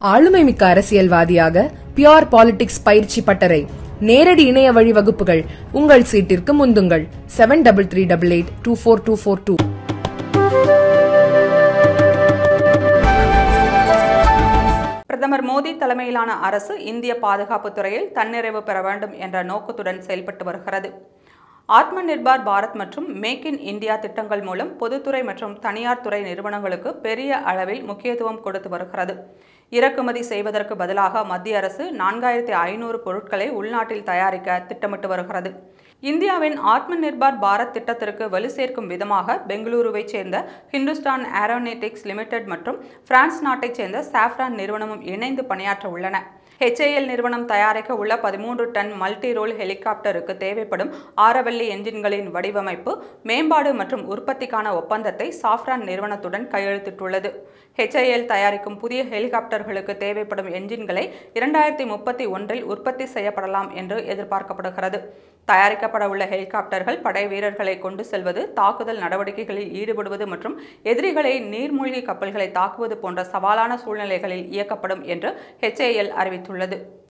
ஆளுமை மிக்க அரசியல்வாதியாக பியோர் பாலிடிக்ஸ் பயிற்சி பட்டறை நேரடி இணைய வழி வகுப்புகள் உங்கள் சீட்டிற்கு முந்துங்கள் seven double three double eight two four two four two பிரதமர் மோடி தலைமையிலான அரசு இந்திய பாதுகாப்புத் துறையில் தன்னிறைவு பெற வேண்டும் என்ற நோக்கத்துடன் செயல்பட்டு வருகிறது ஆத்ம நிர்பார் பாரத் மற்றும் மேக் இன் இந்தியா திட்டங்கள் மூலம் பொதுத்துறை மற்றும் தனியார் துறை நிறுவனங்களுக்கு பெரிய அளவில் முக்கியத்துவம் கொடுத்து வருகிறது இறக்குமதி செய்வதற்கு பதிலாக மத்திய அரசு நான்காயிரத்தி ஐநூறு பொருட்களை உள்நாட்டில் தயாரிக்க திட்டமிட்டு வருகிறது இந்தியாவின் ஆத்ம நிர்பார் பாரத் திட்டத்திற்கு வலு சேர்க்கும் விதமாக பெங்களூருவைச் சேர்ந்த ஹிந்துஸ்தான் ஏரோனேட்டிக்ஸ் லிமிடெட் மற்றும் பிரான்ஸ் நாட்டைச் சேர்ந்த சாஃப்ரான் நிறுவனமும் இணைந்து பணியாற்ற உள்ளன ஹெச்ஏஎல் நிறுவனம் தயாரிக்க உள்ள பதிமூன்று டன் மல்டி ரோல் ஹெலிகாப்டருக்கு தேவைப்படும் ஆரவல்லி என்ஜின்களின் வடிவமைப்பு மேம்பாடு மற்றும் உற்பத்திக்கான ஒப்பந்தத்தை சாஃப்ரான் நிறுவனத்துடன் கையெழுத்திட்டுள்ளது ஹெச்ஏஎல் தயாரிக்கும் புதிய ஹெலிகாப்டர்களுக்கு தேவைப்படும் என்ஜின்களை இரண்டாயிரத்தி முப்பத்தி ஒன்றில் உற்பத்தி செய்யப்படலாம் என்று எதிர்பார்க்கப்படுகிறது தயாரிக்கப்பட உள்ள ஹெலிகாப்டர்கள் படை வீரர்களை கொண்டு செல்வது தாக்குதல் நடவடிக்கைகளில் ஈடுபடுவது மற்றும் எதிரிகளை நீர்மூழ்கி கப்பல்களை தாக்குவது போன்ற சவாலான சூழ்நிலைகளில் இயக்கப்படும் என்று ஹெச்ஏஎல் அறிவித்துள்ளது